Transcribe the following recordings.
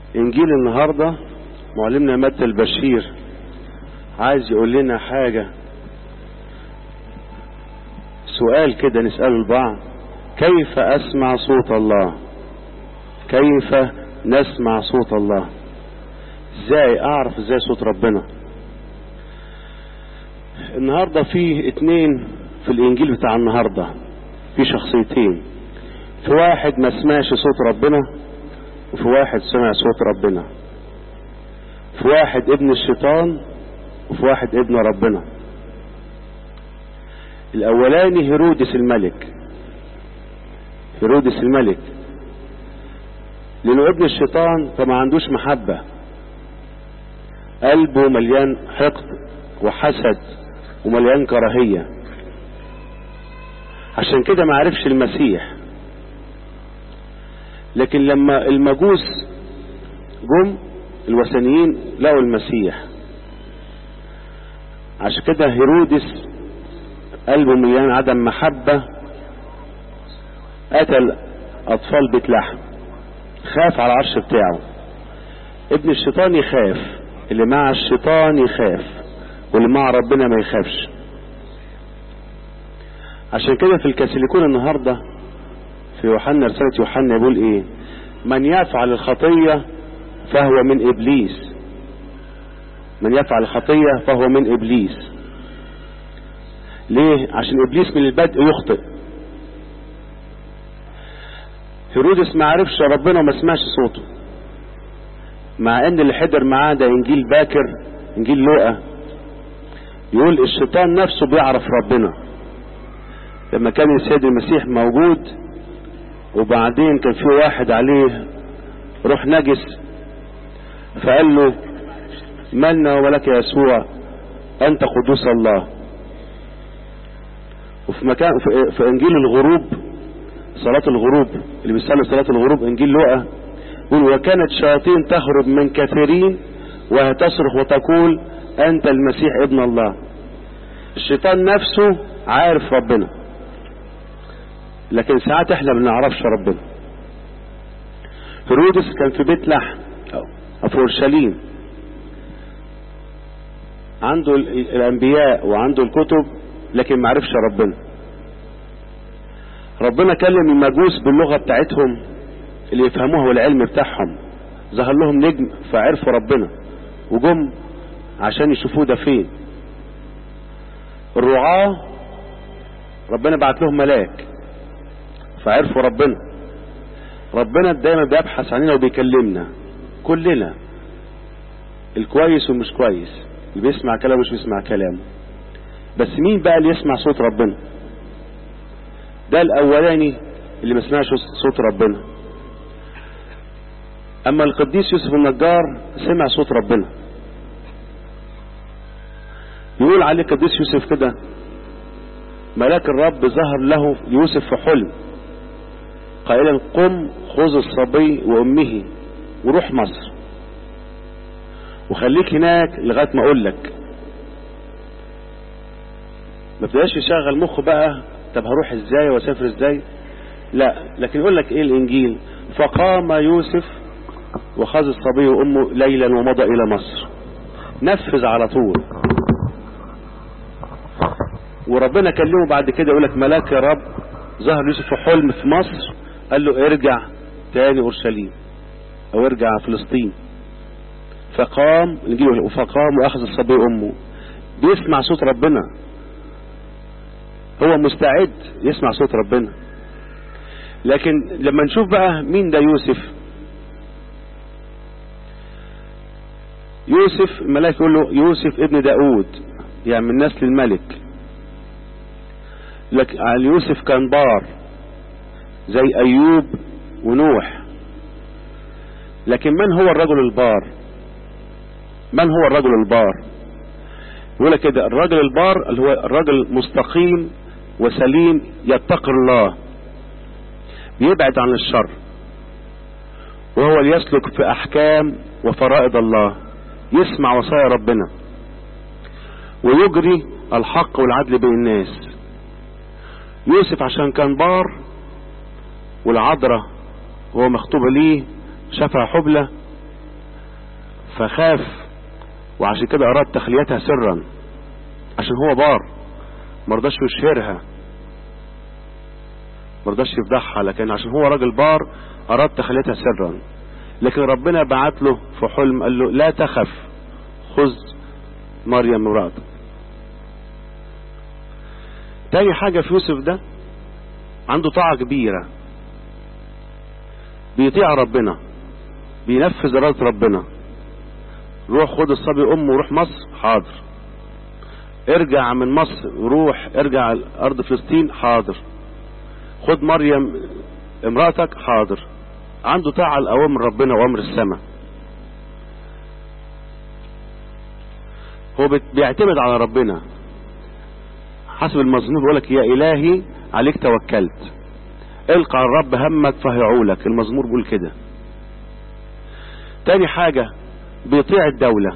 انجيل النهاردة معلمنا متى البشير عايز يقول لنا حاجة سؤال كده نسأله البعض كيف اسمع صوت الله كيف نسمع صوت الله ازاي اعرف ازاي صوت ربنا النهاردة في اتنين في الانجيل بتاع النهاردة في شخصيتين في واحد ما سمعش صوت ربنا وفي واحد سمع صوت ربنا في واحد ابن الشيطان وفي واحد ابن ربنا الاولاني هيرودس الملك هيرودس الملك لانه ابن الشيطان فما عندوش محبة قلبه مليان حقد وحسد ومليان كراهية عشان كده ما عرفش المسيح لكن لما المجوس جم الوثنيين لقوا المسيح عشان كده هيرودس قلبه مليان عدم محبة قتل أطفال بيت لحم خاف على العرش بتاعه ابن الشيطان يخاف اللي مع الشيطان يخاف واللي مع ربنا ما يخافش عشان كده في الكاثوليكون النهارده في يوحنا رسالة يوحنا يقول ايه من يفعل الخطية فهو من ابليس من يفعل الخطية فهو من ابليس ليه عشان ابليس من البدء يخطئ هيرودس ما عرفش ربنا وما سمعش صوته مع ان اللي حضر معاه ده انجيل باكر انجيل لوقا يقول الشيطان نفسه بيعرف ربنا لما كان السيد المسيح موجود وبعدين كان في واحد عليه روح نجس فقال له مالنا ولك يا يسوع انت قدوس الله وفي مكان في, في انجيل الغروب صلاة الغروب اللي بيصلي صلاة الغروب انجيل لوقا يقول وكانت شياطين تهرب من كثيرين وتصرخ وتقول انت المسيح ابن الله الشيطان نفسه عارف ربنا لكن ساعات احنا ما بنعرفش ربنا هيرودس كان في بيت لحم او في اورشليم عنده الانبياء وعنده الكتب لكن ما عرفش ربنا ربنا كلم المجوس باللغه بتاعتهم اللي يفهموها والعلم بتاعهم ظهر لهم نجم فعرفوا ربنا وجم عشان يشوفوه ده فين الرعاة ربنا بعت لهم ملاك فعرفوا ربنا ربنا دايما بيبحث عننا وبيكلمنا كلنا الكويس والمش كويس اللي بيسمع كلامه مش بيسمع كلامه بس مين بقى اللي يسمع صوت ربنا ده الاولاني اللي ما سمعش صوت ربنا اما القديس يوسف النجار سمع صوت ربنا يقول عليه القديس يوسف كده ملاك الرب ظهر له يوسف في حلم قائلا قم خذ الصبي وامه وروح مصر وخليك هناك لغايه ما اقول لك ما تبقاش يشغل مخه بقى طب هروح ازاي واسافر ازاي لا لكن يقول لك ايه الانجيل فقام يوسف وخذ الصبي وامه ليلا ومضى الى مصر نفذ على طول وربنا كلمه بعد كده يقول لك ملاك يا رب ظهر يوسف في حلم في مصر قال له ارجع تاني اورشليم او ارجع فلسطين فقام فقام واخذ الصبي امه بيسمع صوت ربنا هو مستعد يسمع صوت ربنا لكن لما نشوف بقى مين ده يوسف يوسف الملاك يقول له يوسف ابن داود يعني من نسل الملك لك يوسف كان بار زي ايوب ونوح لكن من هو الرجل البار من هو الرجل البار يقول كده الرجل البار اللي هو الرجل مستقيم وسليم يتقي الله بيبعد عن الشر وهو اللي يسلك في احكام وفرائض الله يسمع وصايا ربنا ويجري الحق والعدل بين الناس يوسف عشان كان بار والعذراء وهو مخطوبة ليه شافها حبلة فخاف وعشان كده اراد تخليتها سرا عشان هو بار مرضاش يشهرها مرضاش يفضحها لكن عشان هو راجل بار اراد تخليتها سرا لكن ربنا بعت له في حلم قال له لا تخف خذ مريم امرأتك تاني حاجة في يوسف ده عنده طاعة كبيرة بيطيع ربنا بينفذ إرادة ربنا روح خد الصبي أمه وروح مصر حاضر ارجع من مصر وروح ارجع أرض فلسطين حاضر خد مريم امرأتك حاضر عنده طاعة لأوامر ربنا وأمر السماء هو بيعتمد على ربنا حسب المزمور بيقول لك يا إلهي عليك توكلت القى على الرب همك فهيعولك المزمور بيقول كده تاني حاجة بيطيع الدولة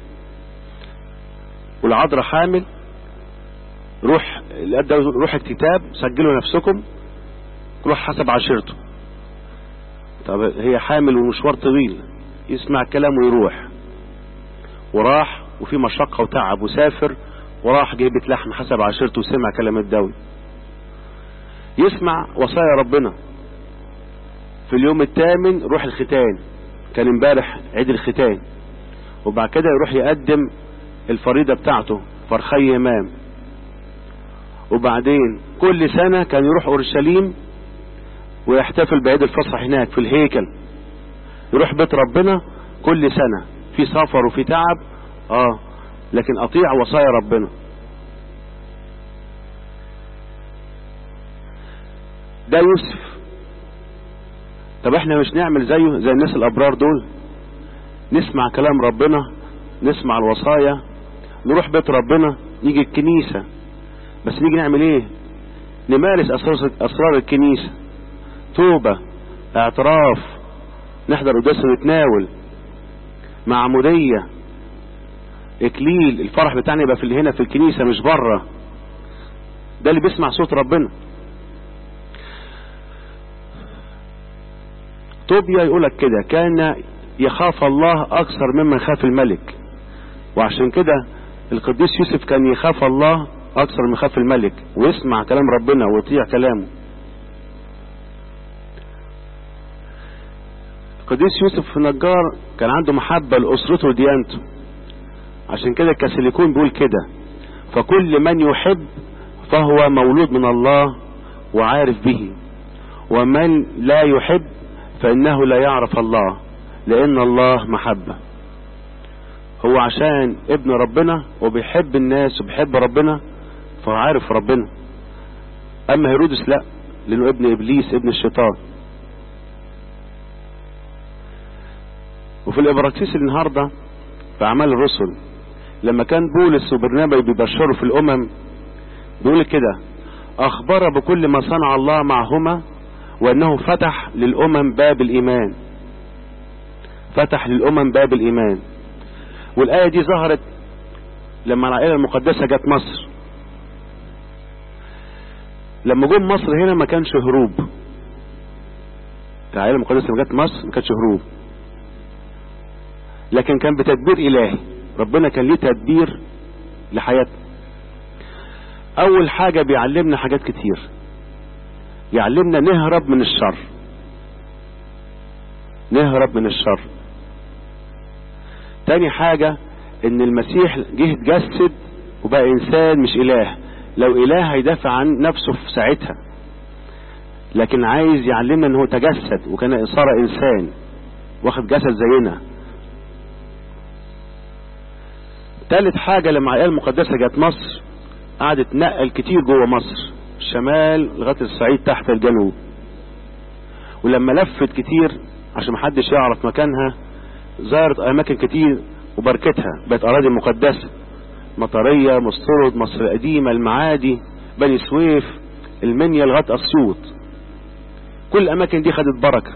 والعذراء حامل روح روح الكتاب سجلوا نفسكم روح حسب عشيرته طب هي حامل ومشوار طويل يسمع الكلام ويروح وراح وفي مشقة وتعب وسافر وراح جيبة لحم حسب عشيرته وسمع كلام الدولة يسمع وصايا ربنا في اليوم الثامن روح الختان كان امبارح عيد الختان وبعد كده يروح يقدم الفريضة بتاعته فرخي امام وبعدين كل سنة كان يروح اورشليم ويحتفل بعيد الفصح هناك في الهيكل يروح بيت ربنا كل سنة في سفر وفي تعب اه لكن اطيع وصايا ربنا ده يوسف طب احنا مش نعمل زيه زي الناس الابرار دول نسمع كلام ربنا نسمع الوصايا نروح بيت ربنا نيجي الكنيسة بس نيجي نعمل ايه نمارس اسرار, أسرار الكنيسة توبة اعتراف نحضر قداس ونتناول معمودية اكليل الفرح بتاعنا يبقى في هنا في الكنيسة مش بره ده اللي بيسمع صوت ربنا طوبيا يقولك كده كان يخاف الله اكثر مما خاف الملك وعشان كده القديس يوسف كان يخاف الله اكثر من خاف الملك ويسمع كلام ربنا ويطيع كلامه القديس يوسف النجار كان عنده محبة لأسرته وديانته عشان كده الكاثوليكون بيقول كده فكل من يحب فهو مولود من الله وعارف به ومن لا يحب فإنه لا يعرف الله لأن الله محبة هو عشان ابن ربنا وبيحب الناس وبيحب ربنا فهو عارف ربنا أما هيرودس لا لأنه ابن إبليس ابن الشيطان وفي الإبراكسيس النهاردة في أعمال الرسل لما كان بولس وبرنابا بيبشروا في الأمم بيقول كده أخبر بكل ما صنع الله معهما وأنه فتح للأمم باب الإيمان فتح للأمم باب الإيمان والآية دي ظهرت لما العائلة المقدسة جت مصر لما جم مصر هنا ما كانش هروب العائلة المقدسة لما جت مصر ما كانش هروب لكن كان بتدبير إلهي ربنا كان ليه تدبير لحياتنا أول حاجة بيعلمنا حاجات كتير يعلمنا نهرب من الشر نهرب من الشر تاني حاجة ان المسيح جه اتجسد وبقى انسان مش اله لو اله هيدافع عن نفسه في ساعتها لكن عايز يعلمنا ان هو تجسد وكان صار انسان واخد جسد زينا تالت حاجة لما العائلة المقدسة جت مصر قعدت تنقل كتير جوه مصر الشمال لغاية الصعيد تحت الجنوب ولما لفت كتير عشان محدش يعرف مكانها زارت اماكن كتير وبركتها بقت اراضي مقدسة مطرية مسترد مصر القديمة المعادي بني سويف المنيا لغاية اسيوط كل الاماكن دي خدت بركة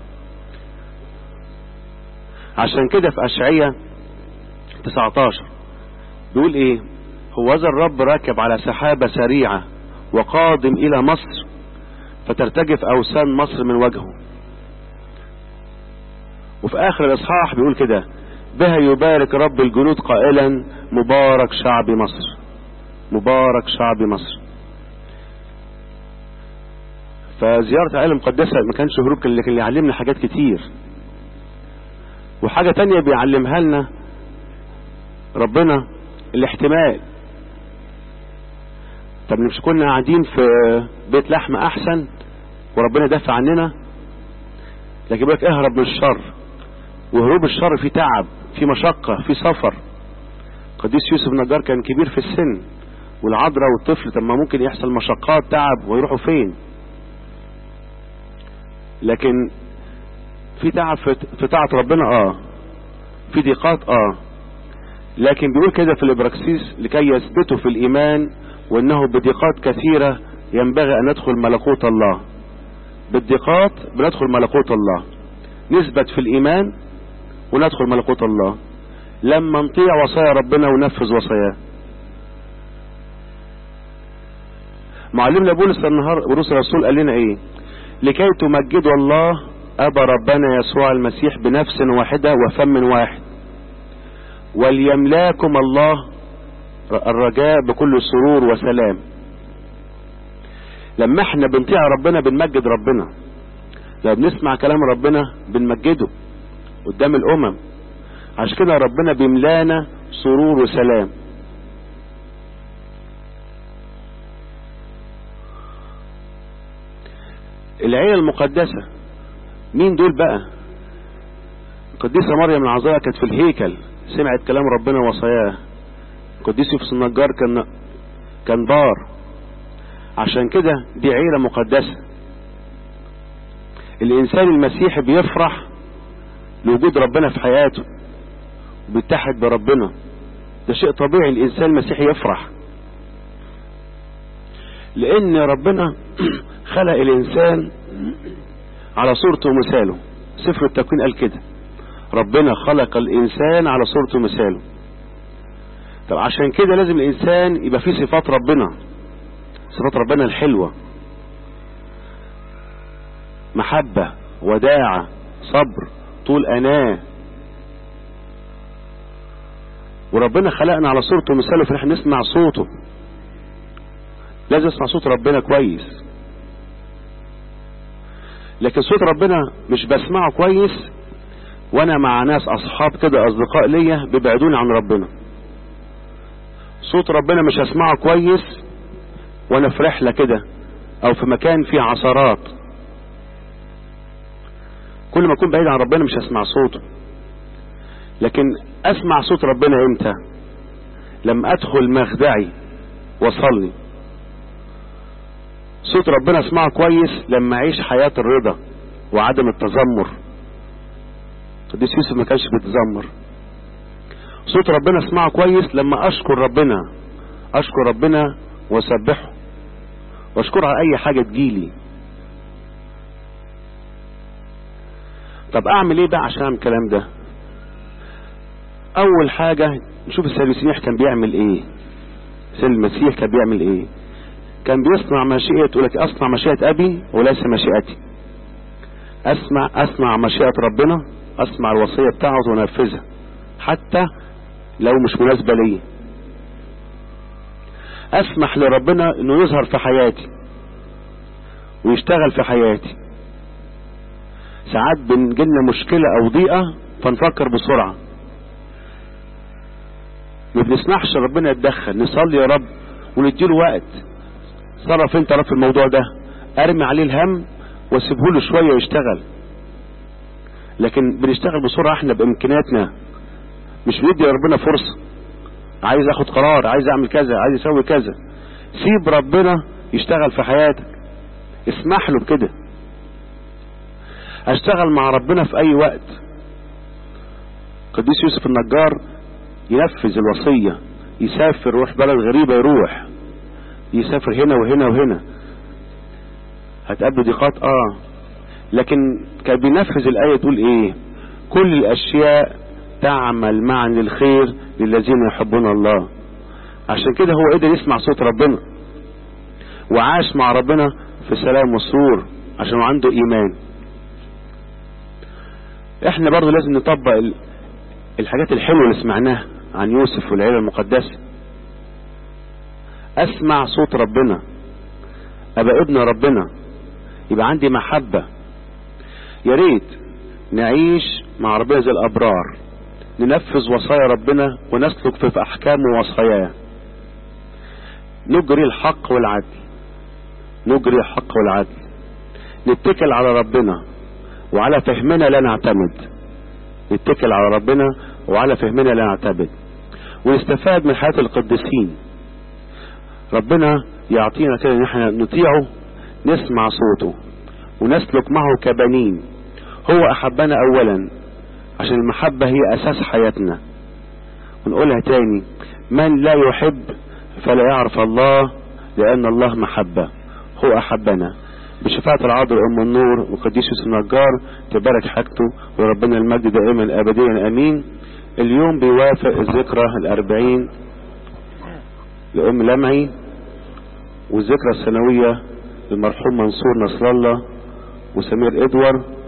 عشان كده في اشعية 19 بيقول ايه هو ذا الرب راكب على سحابة سريعة وقادم الى مصر فترتجف اوثان مصر من وجهه وفي اخر الاصحاح بيقول كده بها يبارك رب الجنود قائلا مبارك شعب مصر مبارك شعب مصر فزيارة العائلة المقدسة ما كانش هروب لكن اللي يعلمنا حاجات كتير وحاجة تانية بيعلمها لنا ربنا الاحتمال طب مش كنا قاعدين في بيت لحم احسن وربنا دافع عننا لكن بيقول لك اهرب من الشر وهروب الشر فيه تعب فيه مشقة فيه سفر قديس يوسف النجار كان كبير في السن والعذراء والطفل طب ما ممكن يحصل مشقات تعب ويروحوا فين لكن في تعب في طاعة ربنا اه في ضيقات اه لكن بيقول كده في الابراكسيس لكي يثبتوا في الايمان وانه بضيقات كثيرة ينبغي ان ندخل ملكوت الله بالضيقات بندخل ملكوت الله نثبت في الايمان وندخل ملكوت الله لما نطيع وصايا ربنا وننفذ وصاياه معلمنا بولس النهار بولس الرسول قال لنا ايه لكي تمجدوا الله ابا ربنا يسوع المسيح بنفس واحدة وفم واحد وليملاكم الله الرجاء بكل سرور وسلام لما احنا بنطيع ربنا بنمجد ربنا لما بنسمع كلام ربنا بنمجده قدام الامم عشان كده ربنا بيملانا سرور وسلام العيلة المقدسة مين دول بقى القديسة مريم العذراء كانت في الهيكل سمعت كلام ربنا وصاياه القديس يوسف النجار كان كان بار عشان كده دي عيلة مقدسة الإنسان المسيحي بيفرح لوجود ربنا في حياته وبيتحد بربنا ده شيء طبيعي الإنسان المسيحي يفرح لأن ربنا خلق الإنسان على صورته ومثاله سفر التكوين قال كده ربنا خلق الإنسان على صورته ومثاله طب عشان كده لازم الإنسان يبقى فيه صفات ربنا صفات ربنا الحلوة محبة وداعة صبر طول أناه وربنا خلقنا على صورته ومثاله فنحن نسمع صوته لازم نسمع صوت ربنا كويس لكن صوت ربنا مش بسمعه كويس وانا مع ناس اصحاب كده اصدقاء ليا بيبعدوني عن ربنا صوت ربنا مش هسمعه كويس وانا في رحلة كده او في مكان فيه عثرات كل ما اكون بعيد عن ربنا مش هسمع صوته لكن اسمع صوت ربنا امتى لما ادخل مخدعي واصلي صوت ربنا اسمعه كويس لما اعيش حياة الرضا وعدم التذمر قديس يوسف ما كانش بيتذمر صوت ربنا اسمعه كويس لما اشكر ربنا اشكر ربنا واسبحه واشكره على اي حاجة تجيلي طب اعمل ايه بقى عشان اعمل الكلام ده اول حاجة نشوف السيد المسيح كان بيعمل ايه السيد المسيح كان بيعمل ايه كان بيصنع مشيئة يقول لك اصنع مشيئة ابي وليس مشيئتي اسمع اسمع مشيئة ربنا اسمع الوصية بتاعته وانفذها حتى لو مش مناسبة لي اسمح لربنا انه يظهر في حياتي ويشتغل في حياتي ساعات بنجيلنا مشكلة او ضيقة فنفكر بسرعة ما بنسمحش ربنا يتدخل نصلي يا رب ونديله وقت صرف انت رب في الموضوع ده ارمي عليه الهم واسيبه له شوية يشتغل لكن بنشتغل بسرعة احنا بامكانياتنا مش بندي ربنا فرصة عايز اخد قرار عايز اعمل كذا عايز اسوي كذا سيب ربنا يشتغل في حياتك اسمح له بكده اشتغل مع ربنا في اي وقت قديس يوسف النجار ينفذ الوصية يسافر يروح بلد غريبة يروح يسافر هنا وهنا وهنا هتقابل ضيقات اه لكن كان بينفذ الآية تقول ايه كل الاشياء تعمل معا للخير للذين يحبون الله عشان كده هو قدر يسمع صوت ربنا وعاش مع ربنا في سلام وسرور عشان عنده ايمان احنا برضو لازم نطبق الحاجات الحلوة اللي سمعناها عن يوسف والعيلة المقدسة اسمع صوت ربنا ابقى ابن ربنا يبقى عندي محبة يا ريت نعيش مع ربنا زي الابرار ننفذ وصايا ربنا ونسلك في احكامه ووصاياه نجري الحق والعدل نجري الحق والعدل نتكل على ربنا وعلى فهمنا لا نعتمد نتكل على ربنا وعلى فهمنا لا نعتمد ونستفاد من حياة القديسين ربنا يعطينا كده ان احنا نطيعه نسمع صوته ونسلك معه كبنين هو احبنا اولا عشان المحبة هي اساس حياتنا ونقولها تاني من لا يحب فلا يعرف الله لان الله محبة هو احبنا بشفاعة العذراء ام النور وقديس يوسف النجار تبارك حاجته وربنا المجد دائما ابديا امين اليوم بيوافق الذكرى الاربعين لام لمعي والذكرى السنوية للمرحوم منصور نصر الله وسمير ادوار